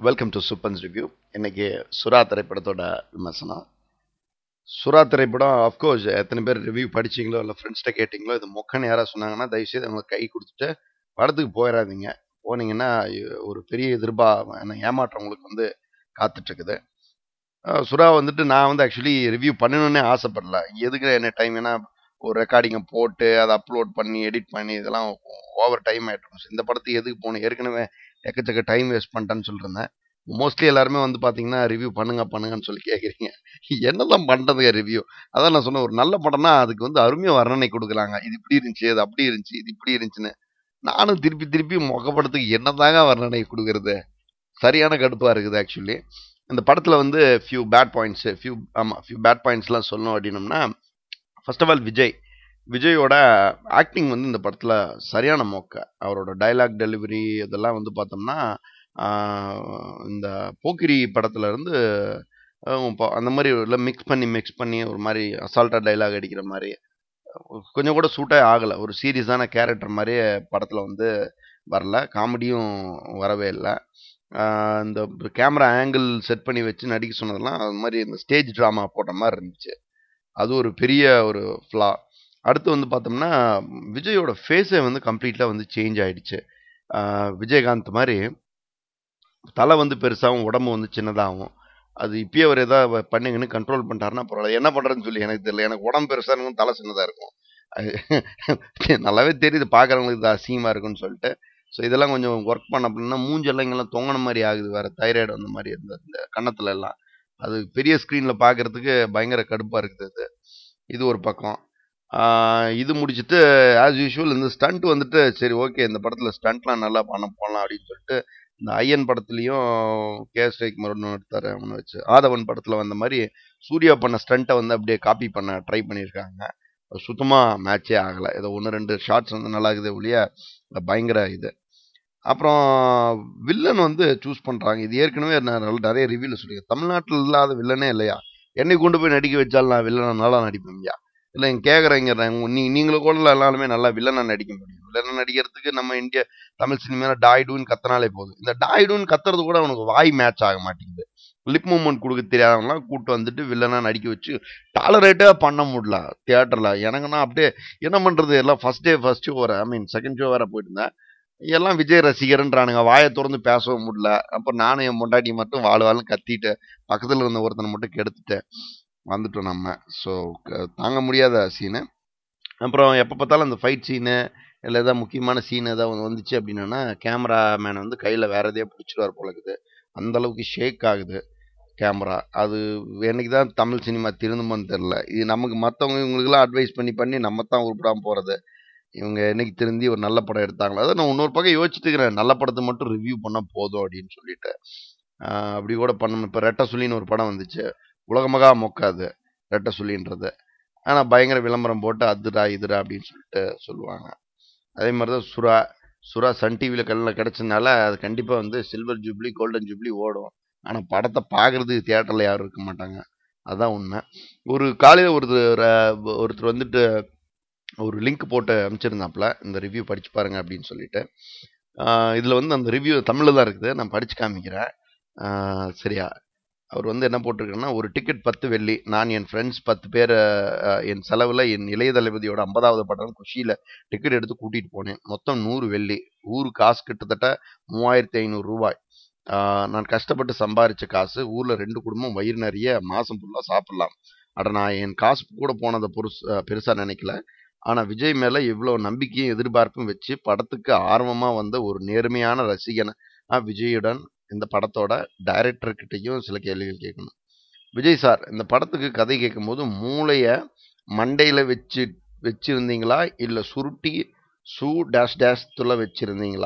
welcome to சூப்பன்ஸ் review இன்னைக்கு சுறா திரைப்படத்தோட விமர்சனம் சுறா திரைப்படம் அஃப்கோர்ஸ் எத்தனை பேர் ரிவ்யூ படிச்சீங்களோ இல்லை ஃப்ரெண்ட்ஸ்கிட்ட கேட்டிங்களோ இது மொக்கன்னு யாராவது சொன்னாங்கன்னா தயவுசெய்து அவங்க கை கொடுத்துட்டு படத்துக்கு போயிடாதீங்க போனீங்கன்னா ஒரு பெரிய எதிர்பா ஏமாற்றம் உங்களுக்கு வந்து காத்துட்ருக்குது சுறா வந்துட்டு நான் வந்து ஆக்சுவலி ரிவ்யூ பண்ணணுன்னே ஆசைப்படல எதுக்கு என்ன டைம் ஏன்னா ஒரு ரெக்கார்டிங்கை போட்டு அதை அப்லோட் பண்ணி எடிட் பண்ணி இதெல்லாம் ஓவர் டைம் ஆகிட்டு இந்த படத்துக்கு எதுக்கு போகணும் ஏற்கனவே எக்கச்சக்க டைம் வேஸ்ட் பண்ணிட்டேன்னு சொல்லிருந்தேன் மோஸ்ட்லி எல்லாருமே வந்து பார்த்தீங்கன்னா ரிவ்யூ பண்ணுங்க பண்ணுங்கன்னு சொல்லி கேட்குறீங்க என்னெல்லாம் பண்ணுறதுங்க ரிவ்யூ அதான் நான் சொன்னேன் ஒரு நல்ல படம்னா அதுக்கு வந்து அருமையாக வர்ணனை கொடுக்குறாங்க இது இப்படி இருந்துச்சு அது அப்படி இருந்துச்சு இது இப்படி இருந்துச்சுன்னு நானும் திருப்பி திருப்பி முகப்படத்துக்கு என்னதாங்க வர்ணனை கொடுக்குறது சரியான கடுப்பாக இருக்குது ஆக்சுவலி இந்த படத்தில் வந்து ஃபியூ பேட் பாயிண்ட்ஸு ஃபியூ ஆமாம் ஃபியூ பேட் பாயிண்ட்ஸ்லாம் சொல்லணும் அப்படின்னம்னா ஃபர்ஸ்ட் ஆஃப் ஆல் விஜய் விஜயோட ஆக்டிங் வந்து இந்த படத்தில் சரியான மோக்க அவரோட டைலாக் டெலிவரி இதெல்லாம் வந்து பார்த்தோம்னா இந்த போக்கிரி படத்துல இருந்து அந்த மாதிரி இல்லை மிக்ஸ் பண்ணி மிக்ஸ் பண்ணி ஒரு மாதிரி அசால்ட்டாக டைலாக் அடிக்கிற மாதிரி கொஞ்சம் கூட சூட்டே ஆகலை ஒரு சீரியஸான கேரக்டர் மாதிரியே படத்தில் வந்து வரல காமெடியும் வரவே இல்லை இந்த கேமரா ஆங்கிள் செட் பண்ணி வச்சு நடிக்க சொன்னதெல்லாம் அது மாதிரி இந்த ஸ்டேஜ் ட்ராமா போட்ட மாதிரி இருந்துச்சு அது ஒரு பெரிய ஒரு ஃப்ளா அடுத்து வந்து பார்த்தோம்னா விஜயோட ஃபேஸே வந்து கம்ப்ளீட்டாக வந்து சேஞ்ச் ஆயிடுச்சு விஜயகாந்த் மாதிரி தலை வந்து பெருசாகவும் உடம்பு வந்து சின்னதாகும் அது இப்பயே அவர் எதாவது பண்ணுங்கன்னு கண்ட்ரோல் பண்ணிட்டாருன்னா பரவாயில்ல என்ன பண்ணுறதுன்னு சொல்லி எனக்கு தெரியல எனக்கு உடம்பு பெருசாக இருக்கும் தலை சின்னதாக இருக்கும் நல்லாவே தெரியுது பார்க்குறவங்களுக்கு இது அசிங்கமாக இருக்குன்னு சொல்லிட்டு ஸோ இதெல்லாம் கொஞ்சம் ஒர்க் பண்ண அப்படின்னா மூஞ்செல்லாம் இங்கெல்லாம் தொங்கின மாதிரி ஆகுது வேறு தைராய்டு அந்த மாதிரி இருந்த இந்த கன்னத்துல எல்லாம் அது பெரிய ஸ்க்ரீனில் பார்க்குறதுக்கு பயங்கர கடுப்பாக இருக்குது அது இது ஒரு பக்கம் இது முடிச்சுட்டு ஆஸ் யூஷுவல் இந்த ஸ்டண்ட் வந்துட்டு சரி ஓகே இந்த படத்தில் ஸ்டண்ட்லாம் நல்லா பண்ண போகலாம் அப்படின்னு சொல்லிட்டு இந்த ஐயன் படத்துலையும் கே எஸ் ரவிக்குமார் எடுத்தார் அவனை வச்சு ஆதவன் படத்தில் வந்த மாதிரி சூர்யா பண்ண ஸ்டண்ட்டை வந்து அப்படியே காப்பி பண்ண ட்ரை பண்ணியிருக்காங்க சுத்தமாக மேட்சே ஆகலை ஏதோ ஒன்று ரெண்டு ஷார்ட்ஸ் வந்து நல்லா இருக்குது ஒழிய பயங்கர இது அப்புறம் வில்லன் வந்து சூஸ் பண்ணுறாங்க இது ஏற்கனவே நான் நிறைய ரிவ்யூவில் சொல்லியிருக்கேன் தமிழ்நாட்டில் இல்லாத வில்லனே இல்லையா என்னை கொண்டு போய் நடிக்க வச்சாலும் நான் வில்லனை நல்லா நடிப்பேன்யா இல்லை இங்கே கேட்குறேங்க நீ நீங்களும் கூட எல்லாருமே நல்லா வில்லனை நடிக்க முடியும் வில்லனை நடிக்கிறதுக்கு நம்ம இந்திய தமிழ் சினிமாவில் டாய்டுன்னு கத்தினாலே போதும் இந்த டாய்டுன்னு கத்துறது கூட அவனுக்கு வாய் மேட்ச் ஆக மாட்டேங்குது லிப் மூமெண்ட் கொடுக்க தெரியாதவங்களாம் கூப்பிட்டு வந்துட்டு வில்லனா நடிக்க வச்சு டாலரேட்டே பண்ண முடியல தியேட்டரில் எனக்குன்னா அப்படியே என்ன பண்ணுறது எல்லாம் ஃபர்ஸ்ட் டே ஃபர்ஸ்ட் ஷோ வர ஐ மீன் செகண்ட் ஷோ வேற போயிட்டு இருந்தேன் எல்லாம் விஜய் ரசிகர்ன்றானுங்க வாயை திறந்து பேசவும் முடியல அப்போ நானும் என் பொண்டாட்டி மட்டும் வாழ் வாழ்னு கத்திட்டு பக்கத்தில் இருந்த ஒருத்தனை மட்டும் கெடுத்துட்டேன் வந்துட்டோம் நம்ம ஸோ தாங்க முடியாத சீனு அப்புறம் எப்போ பார்த்தாலும் அந்த ஃபைட் சீனு இல்லை ஏதாவது முக்கியமான சீன் ஏதாவது வந்துச்சு அப்படின்னா கேமரா மேனை வந்து கையில் வேற எதையோ பிடிச்சிடுவார் போல இருக்குது அந்த அளவுக்கு ஷேக் ஆகுது கேமரா அது என்னைக்கு தான் தமிழ் சினிமா திருந்துமான்னு தெரில இது நமக்கு மற்றவங்க இவங்களுக்குலாம் அட்வைஸ் பண்ணி பண்ணி நம்ம தான் உருப்படாமல் போகிறது இவங்க என்னைக்கு திருந்தி ஒரு நல்ல படம் எடுத்தாங்களோ அதை நான் இன்னொரு பக்கம் யோசிச்சுட்டு இருக்கிறேன் நல்ல படத்தை மட்டும் ரிவ்யூ பண்ணால் போதும் அப்படின்னு சொல்லிட்டு அப்படி கூட பண்ணணும் இப்போ ரெட்ட சொல்லின்னு ஒரு படம் வந்துச்சு உலகமகா மொக்காது ரெட்ட சொல்லின்றது ஆனால் பயங்கர விளம்பரம் போட்டு அதுடா இதுடா அப்படின்னு சொல்லிட்டு சொல்லுவாங்க அதே மாதிரி தான் சுறா சுறா சன் டிவியில் கல்லில் கிடச்சதுனால அது கண்டிப்பாக வந்து சில்வர் ஜூப்ளி கோல்டன் ஜூப்ளி ஓடும் ஆனால் படத்தை பார்க்குறது தியேட்டரில் யாரும் இருக்க மாட்டாங்க அதுதான் உண்மை ஒரு காலையில் ஒருத்தர் ஒருத்தர் வந்துட்டு ஒரு லிங்க் போட்டு அனுப்பிச்சிருந்தாப்புல இந்த ரிவ்யூ படிச்சு பாருங்க அப்படின்னு சொல்லிட்டு இதில் வந்து அந்த ரிவ்யூ தமிழில் தான் இருக்குது நான் படித்து காமிக்கிறேன் சரியா அவர் வந்து என்ன போட்டிருக்காருன்னா ஒரு டிக்கெட் பத்து வெள்ளி நான் என் ஃப்ரெண்ட்ஸ் பத்து பேர் என் செலவில் என் இளைய தளபதியோட ஐம்பதாவது படம் குஷியில் டிக்கெட் எடுத்து கூட்டிகிட்டு போனேன் மொத்தம் நூறு வெள்ளி ஊர் காசு கிட்டத்தட்ட மூவாயிரத்தி ஐநூறு ரூபாய் நான் கஷ்டப்பட்டு சம்பாரித்த காசு ஊரில் ரெண்டு குடும்பம் வயிறு நிறைய மாதம் ஃபுல்லாக சாப்பிட்லாம் அட நான் என் காசு கூட போனதை பொருஸ் பெருசாக நினைக்கல ஆனால் விஜய் மேலே இவ்வளோ நம்பிக்கையும் எதிர்பார்ப்பும் வச்சு படத்துக்கு ஆர்வமாக வந்த ஒரு நேர்மையான ரசிகனை விஜயுடன் இந்த படத்தோட டைரக்டர்கிட்டையும் சில கேள்விகள் கேட்கணும் விஜய் சார் இந்த படத்துக்கு கதை கேட்கும்போது மூளையை மண்டையில் வச்சு வச்சிருந்தீங்களா இல்லை சுருட்டி சூ டேஷ் டேஷ் துள்ள வச்சிருந்தீங்களா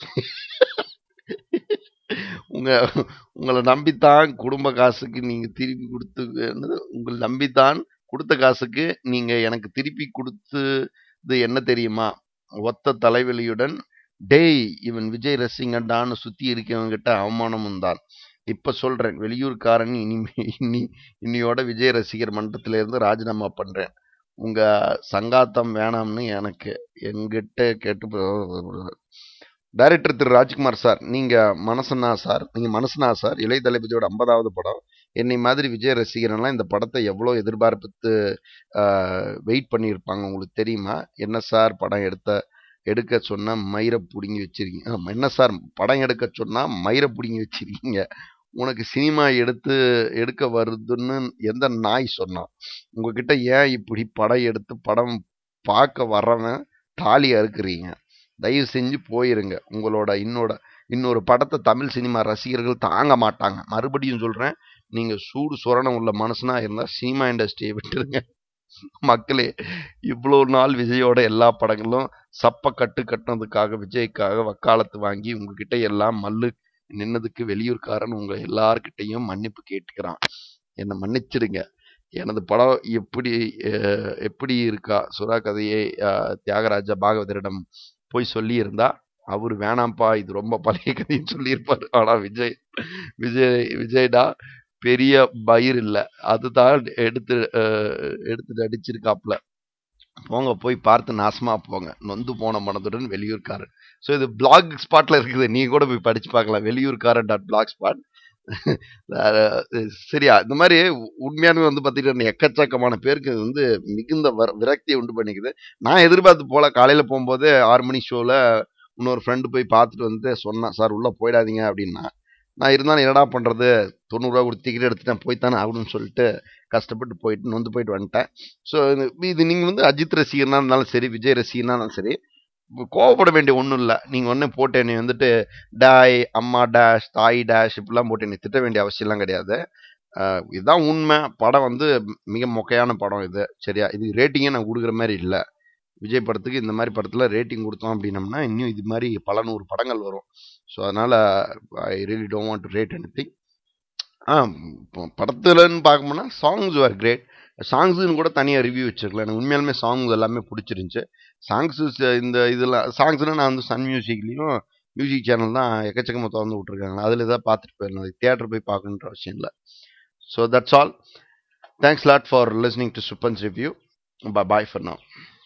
உங்க உங்களை நம்பித்தான் குடும்ப காசுக்கு நீங்க திருப்பி கொடுத்து உங்களை நம்பித்தான் கொடுத்த காசுக்கு நீங்க எனக்கு திருப்பி கொடுத்தது என்ன தெரியுமா ஒத்த தலைவலியுடன் டேய் இவன் விஜய் ரசிகண்டான்னு சுத்தி இருக்கவங்க கிட்ட அவமானமும் தான் இப்ப சொல்றேன் வெளியூர்காரன் இனிமே இனி இன்னியோட விஜய் ரசிகர் மன்றத்தில இருந்து ராஜினாமா பண்றேன் உங்க சங்காத்தம் வேணாம்னு எனக்கு என்கிட்ட கேட்டு டைரக்டர் திரு ராஜ்குமார் சார் நீங்க மனசனா சார் நீங்க மனசனா சார் இளைய தளபதியோட ஐம்பதாவது படம் என்னை மாதிரி விஜய் ரசிகரெல்லாம் இந்த படத்தை எவ்வளோ எதிர்பார்ப்பு வெயிட் பண்ணியிருப்பாங்க உங்களுக்கு தெரியுமா என்ன சார் படம் எடுத்த எடுக்க சொன்னா மயிரை பிடுங்கி வச்சிருக்கீங்க ஆமா, என்ன சார் படம் எடுக்க சொன்னா மயிரை பிடுங்கி வச்சிருக்கீங்க உனக்கு சினிமா எடுத்து எடுக்க வருதுன்னு எந்த நாய் சொன்னான் உங்ககிட்ட ஏன் இப்படி படம் எடுத்து படம் பார்க்க வர்றவன் தாலி அறுக்குறீங்க தயவு செஞ்சு போயிருங்க உங்களோட இன்னோட இன்னொரு படத்தை தமிழ் சினிமா ரசிகர்கள் தாங்க மாட்டாங்க மறுபடியும் சொல்றேன் நீங்க சூடு சொரணம் உள்ள மனசுனா இருந்தா சினிமா இண்டஸ்ட்ரியை விட்டுருங்க மக்களே இவ்வளோ நாள் விஜயோட எல்லா படங்களும் சப்ப கட்டு கட்டினதுக்காக விஜய்க்காக வக்காலத்து வாங்கி உங்ககிட்ட எல்லாம் மல்லு நின்னதுக்கு வெளியூர்காரன் உங்க எல்லார்கிட்டையும் மன்னிப்பு கேட்டுக்கிறான் என்னை மன்னிச்சிடுங்க எனது படம் எப்படி அஹ், எப்படி இருக்கா சுறா கதையை அஹ், தியாகராஜா பாகவதரிடம் போய் சொல்லியிருந்தா அவர் வேணாம்ப்பா இது ரொம்ப பழைய கதைன்னு சொல்லியிருப்பார் ஆனா விஜய் விஜய் விஜய்டா பெரிய பயிர் இல்லை அதுதான் எடுத்து அஹ், எடுத்து அடிச்சிருக்காப்ல போங்க போய் பார்த்து நாசமா போங்க நொந்து போன மனதுடன் வெளியூர்காரன் ஸோ இது பிளாக் ஸ்பாட்ல இருக்குது நீங்க கூட போய் படிச்சு பார்க்கலாம் வெளியூர்காரன் டாட் பிளாக் ஸ்பாட் சரியா இந்த மாதிரி உண்மையானவே வந்து பார்த்தீங்கன்னா எக்கச்சக்கமான பேருக்கு இது வந்து மிகுந்த வர விரக்தியை உண்டு பண்ணிக்குது நான் எதிர்பார்த்து போல காலையில போகும்போது ஆறு மணி ஷோல இன்னொரு ஃப்ரெண்டு போய் பார்த்துட்டு வந்து சொன்னான் சார் உள்ள போயிடாதீங்க அப்படின்னா நான் இருந்தாலும் என்னடா பண்றது தொண்ணூறுரூவா கொடுத்து டிக்கெட் எடுத்துட்டேன் போய்த்தானே ஆகணும்னு சொல்லிட்டு கஷ்டப்பட்டு போயிட்டு நொந்து போயிட்டு வந்துட்டேன் ஸோ இது நீங்கள் வந்து அஜித் ரசிகர்னா இருந்தாலும் சரி விஜய் ரசிகர்னா இருந்தாலும் சரி கோவப்பட வேண்டிய ஒன்றும் இல்லை நீங்கள் ஒன்று போட்டு என்னை வந்துட்டு டாய் அம்மா டேஷ் தாய் டேஷ் இப்படிலாம் போட்டு என்னை திட்ட வேண்டிய அவசியம்லாம் கிடையாது அஹ் இதுதான் உண்மை படம் வந்து மிக மொக்கையான படம் இது சரியா இது ரேட்டிங்கே நான் கொடுக்குற மாதிரி இல்லை விஜய் படத்துக்கு இந்த மாதிரி படத்தில் ரேட்டிங் கொடுத்தோம் அப்படின்னம்னா இன்னும் இது மாதிரி பல நூறு படங்கள் வரும் ஸோ அதனால் I really don't want to rate anything ஆ இப்போ படத்துலன்னு பார்க்கணும்னா சாங்ஸ் ஆர் கிரேட் சாங்ஸுன்னு கூட தனியாக ரிவ்யூ வச்சிருக்கலாம் எனக்கு உண்மையாலுமே சாங்ஸ் எல்லாமே பிடிச்சிருந்துச்சு சாங்ஸு இந்த இதெல்லாம் சாங்ஸ்னால் நான் வந்து சன் மியூசிக்லேயும் மியூசிக் சேனல் தான் எக்கச்சக்கமாக திறந்து விட்ருக்காங்க அதில் தான் பார்த்துட்டு போயிடலாம் தியேட்டர் போய் பார்க்கணுன்ற அவசியம் இல்லை so that's all thanks lot for listening to Suppans review bye for now